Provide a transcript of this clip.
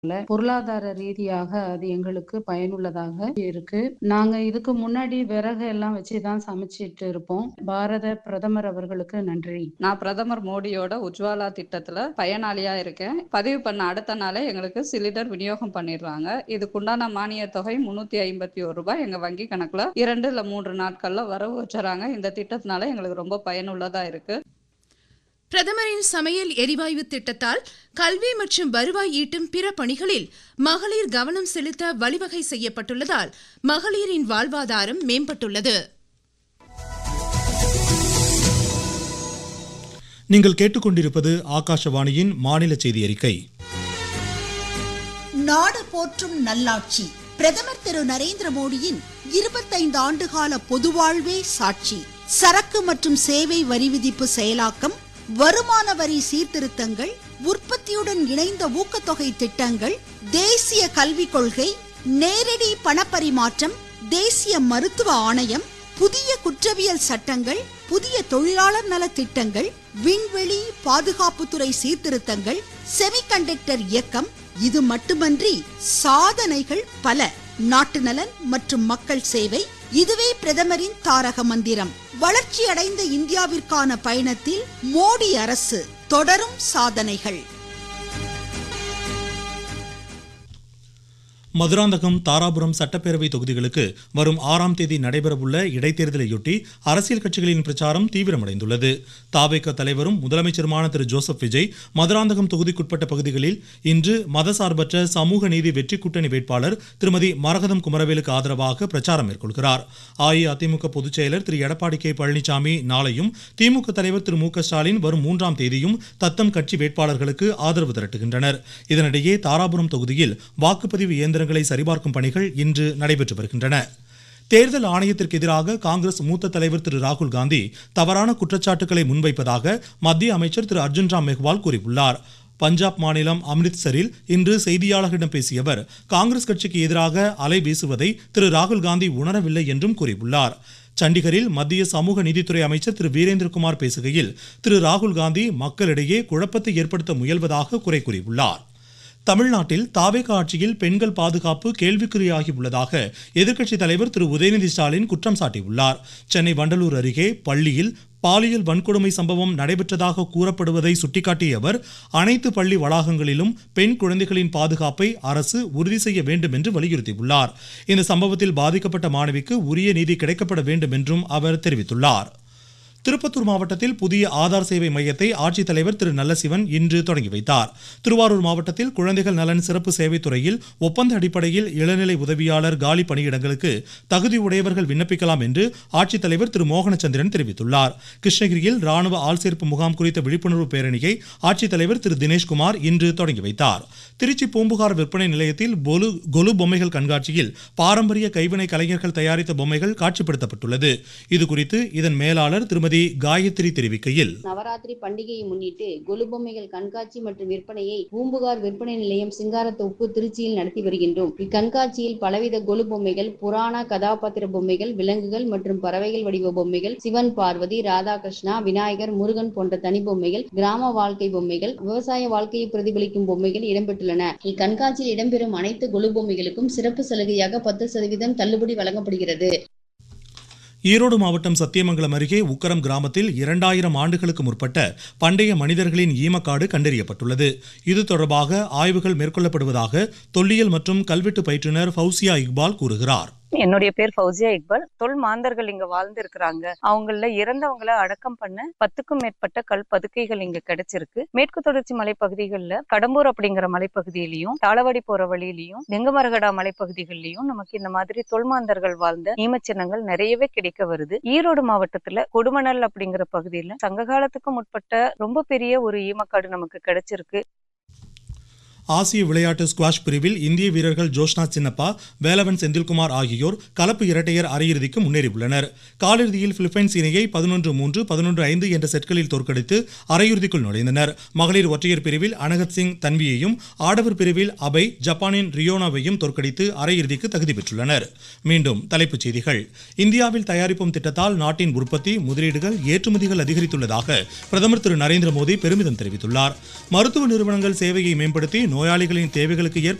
பொருளாதார ரீதியாக அது எங்களுக்கு பயனுள்ளதாக இருக்கு நாங்க இதுக்கு முன்னாடி விறகு எல்லாம் வச்சுதான் சமைச்சிட்டு இருப்போம் பாரத பிரதமர் அவர்களுக்கு நன்றி நான் பிரதமர் மோடியோட உஜ்வாலா திட்டத்துல பயனாளியா இருக்கேன் பதிவு பண்ண அடுத்த நாளே எங்களுக்கு சிலிண்டர் விநியோகம் பண்ணிடுறாங்க இதுக்குண்டான மானிய தொகை முன்னூத்தி ஐம்பத்தி ஒரு ரூபாய் எங்க வங்கி கணக்குல இரண்டு இல்ல மூன்று நாட்கள்ல வரவு வச்சுறாங்க இந்த திட்டத்தினால எங்களுக்கு ரொம்ப பயனுள்ளதா இருக்கு பிரதமரின் சமையல் எரிவாயு திட்டத்தால் கல்வி மற்றும் வருவாய் ஈட்டும் பிற பணிகளில் மகளிர் கவனம் செலுத்த வழிவகை செய்யப்பட்டுள்ளதால் மகளிரின் வாழ்வாதாரம் மேம்பட்டுள்ளது நீங்கள் கேட்டுக்கொண்டிருப்பது ஆகாஷவாணியின் மாநில செய்தி அறிக்கை நாடு போற்றும் நல்லாட்சி பிரதமர் திரு நரேந்திர மோடியின் இருபத்தைந்து ஆண்டுகால பொதுவாழ்வே சாட்சி சரக்கு மற்றும் சேவை வரி விதிப்பு செயலாக்கம் வருமான வரி சீர்திருத்தங்கள் உற்பத்தியுடன் இணைந்த ஊக்கத்தொகை திட்டங்கள் தேசிய கல்விக் கொள்கை நேரடி பணப்பரிமாற்றம் தேசிய மருத்துவ ஆணையம் புதிய குற்றவியல் சட்டங்கள் புதிய தொழிலாளர் நல திட்டங்கள் விண்வெளி பாதுகாப்புத்துறை சீர்திருத்தங்கள் செமிகண்டக்டர் இயக்கம் இது மட்டுமன்றி சாதனைகள் பல நாட்டு நலன் மற்றும் மக்கள் சேவை இதுவே பிரதமரின் தாரக மந்திரம் வளர்ச்சி அடைந்த இந்தியாவிற்கான பயணத்தில் மோடி அரசு தொடரும் சாதனைகள் மதுராந்தகம் தாராபுரம் சட்டப்பேரவை தொகுதிகளுக்கு வரும் ஆறாம் தேதி நடைபெறவுள்ள இடைத்தேர்தலையொட்டி அரசியல் கட்சிகளின் பிரச்சாரம் தீவிரமடைந்துள்ளது தாவேக தலைவரும் முதலமைச்சருமான திரு ஜோசப் விஜய் மதுராந்தகம் தொகுதிக்குட்பட்ட பகுதிகளில் இன்று மதசார்பற்ற சமூக நீதி வெற்றி கூட்டணி வேட்பாளர் திருமதி மரகதம் குமரவேலுக்கு ஆதரவாக பிரச்சாரம் மேற்கொள்கிறார் அஇஅதிமுக பொதுச் செயலர் திரு எடப்பாடி கே பழனிசாமி நாளையும் திமுக தலைவர் திரு மு க ஸ்டாலின் வரும் மூன்றாம் தேதியும் தத்தம் கட்சி வேட்பாளர்களுக்கு ஆதரவு திரட்டுகின்றனர் இதனிடையே தாராபுரம் தொகுதியில் வாக்குப்பதிவு இயந்திரங்களை சரிபார்க்கும் பணிகள் இன்று நடைபெற்று வருகின்றன தேர்தல் ஆணையத்திற்கு எதிராக காங்கிரஸ் மூத்த தலைவர் திரு ராகுல் காந்தி தவறான குற்றச்சாட்டுகளை முன்வைப்பதாக மத்திய அமைச்சர் திரு அர்ஜுன் ராம் மெஹ்வால் கூறியுள்ளார் பஞ்சாப் மாநிலம் அம்ரித்சரில் இன்று செய்தியாளர்களிடம் பேசிய அவர் காங்கிரஸ் கட்சிக்கு எதிராக அலை வீசுவதை திரு ராகுல் காந்தி உணரவில்லை என்றும் கூறியுள்ளார் சண்டிகரில் மத்திய சமூக நீதித்துறை அமைச்சர் திரு வீரேந்திரகுமார் பேசுகையில் திரு ராகுல் காந்தி மக்களிடையே குழப்பத்தை ஏற்படுத்த முயல்வதாக குறை கூறியுள்ளார் தமிழ்நாட்டில் தாவேக ஆட்சியில் பெண்கள் பாதுகாப்பு கேள்விக்குறியாகி உள்ளதாக எதிர்க்கட்சித் தலைவர் திரு உதயநிதி ஸ்டாலின் குற்றம் சாட்டியுள்ளார் சென்னை வண்டலூர் அருகே பள்ளியில் பாலியல் வன்கொடுமை சம்பவம் நடைபெற்றதாக கூறப்படுவதை சுட்டிக்காட்டிய அவர் அனைத்து பள்ளி வளாகங்களிலும் பெண் குழந்தைகளின் பாதுகாப்பை அரசு உறுதி செய்ய வேண்டும் என்று வலியுறுத்தியுள்ளார் இந்த சம்பவத்தில் பாதிக்கப்பட்ட மாணவிக்கு உரிய நீதி கிடைக்கப்பட வேண்டும் என்றும் அவர் தெரிவித்துள்ளார் திருப்பத்தூர் மாவட்டத்தில் புதிய ஆதார் சேவை மையத்தை ஆட்சித்தலைவர் திரு நல்லசிவன் இன்று தொடங்கி வைத்தார் திருவாரூர் மாவட்டத்தில் குழந்தைகள் நலன் சிறப்பு சேவைத் துறையில் ஒப்பந்த அடிப்படையில் இளநிலை உதவியாளர் காலி பணியிடங்களுக்கு தகுதி உடையவர்கள் விண்ணப்பிக்கலாம் என்று ஆட்சித்தலைவர் திரு மோகனச்சந்திரன் தெரிவித்துள்ளார் கிருஷ்ணகிரியில் ராணுவ ஆள்சேர்ப்பு முகாம் குறித்த விழிப்புணர்வு பேரணியை ஆட்சித்தலைவர் திரு தினேஷ்குமார் இன்று தொடங்கி வைத்தார் திருச்சி பூம்புகார் விற்பனை நிலையத்தில் பொலு கொலு பொம்மைகள் கண்காட்சியில் பாரம்பரிய கைவினை கலைஞர்கள் தயாரித்த பொம்மைகள் காட்சிப்படுத்தப்பட்டுள்ளது இதுகுறித்து இதன் மேலாளர் திருமதி காயத்ரி தெரிவிக்கையில் நவராத்திரி பண்டிகையை முன்னிட்டு கொலு பொம்மைகள் கண்காட்சி மற்றும் விற்பனையை பூம்புகார் விற்பனை நிலையம் சிங்காரத்தோப்பு திருச்சியில் நடத்தி வருகின்றோம் இக்கண்காட்சியில் பலவித கொலு பொம்மைகள் புராண கதாபாத்திர பொம்மைகள் விலங்குகள் மற்றும் பறவைகள் வடிவ பொம்மைகள் சிவன் பார்வதி ராதாகிருஷ்ணா விநாயகர் முருகன் போன்ற தனி பொம்மைகள் கிராம வாழ்க்கை பொம்மைகள் விவசாய வாழ்க்கையை பிரதிபலிக்கும் பொம்மைகள் இடம்பெற்றுள்ளன இக்கண்காட்சியில் இடம்பெறும் அனைத்து கொலு பொம்மைகளுக்கும் சிறப்பு சலுகையாக பத்து சதவீதம் தள்ளுபடி வழங்கப்படுகிறது ஈரோடு மாவட்டம் சத்தியமங்கலம் அருகே உக்கரம் கிராமத்தில் இரண்டாயிரம் ஆண்டுகளுக்கு முற்பட்ட பண்டைய மனிதர்களின் ஈமக்காடு கண்டறியப்பட்டுள்ளது இது தொடர்பாக ஆய்வுகள் மேற்கொள்ளப்படுவதாக தொல்லியல் மற்றும் கல்வெட்டு பயிற்றுனர் ஃபவுசியா இக்பால் கூறுகிறார் என்னுடைய பேர் ஃபௌசியா இக்பால் தொல் மாந்தர்கள் இங்க வாழ்ந்து இருக்கிறாங்க அவங்கள இறந்தவங்கள அடக்கம் பண்ண பத்துக்கும் மேற்பட்ட கல் பதுக்கைகள் இங்க கிடைச்சிருக்கு மேற்கு தொடர்ச்சி மலைப்பகுதிகளில் கடம்பூர் அப்படிங்கிற மலைப்பகுதியிலையும் தாளவாடி போற வழியிலையும் தெங்கமரகடா மலைப்பகுதிகளிலையும் நமக்கு இந்த மாதிரி தொல்மாந்தர்கள் வாழ்ந்த ஈமச்சின்னங்கள் நிறையவே கிடைக்க வருது ஈரோடு மாவட்டத்துல கொடுமணல் அப்படிங்கிற பகுதியில சங்க காலத்துக்கு முற்பட்ட ரொம்ப பெரிய ஒரு ஈமக்காடு நமக்கு கிடைச்சிருக்கு ஆசிய விளையாட்டு ஸ்குவாஷ் பிரிவில் இந்திய வீரர்கள் ஜோஷ்னா சின்னப்பா வேலவன் செந்தில்குமார் ஆகியோர் கலப்பு இரட்டையர் அரையிறுதிக்கு முன்னேறியுள்ளனர் காலிறுதியில் பிலிப்பைன்ஸ் இணையை பதினொன்று மூன்று பதினொன்று ஐந்து என்ற செட்களில் தோற்கடித்து அரையிறுதிக்குள் நுழைந்தனர் மகளிர் ஒற்றையர் பிரிவில் அனகத் சிங் தன்வியையும் ஆடவர் பிரிவில் அபய் ஜப்பானின் ரியோனாவையும் தோற்கடித்து அரையிறுதிக்கு தகுதி பெற்றுள்ளனர் மீண்டும் தலைப்புச் செய்திகள் இந்தியாவில் தயாரிப்போம் திட்டத்தால் நாட்டின் உற்பத்தி முதலீடுகள் ஏற்றுமதிகள் அதிகரித்துள்ளதாக பிரதமர் திரு நரேந்திர மோடி பெருமிதம் தெரிவித்துள்ளார் மருத்துவ நிறுவனங்கள் சேவையை மேம்படுத்தி நோயாளிகளின் தேவைகளுக்கு ஏற்ப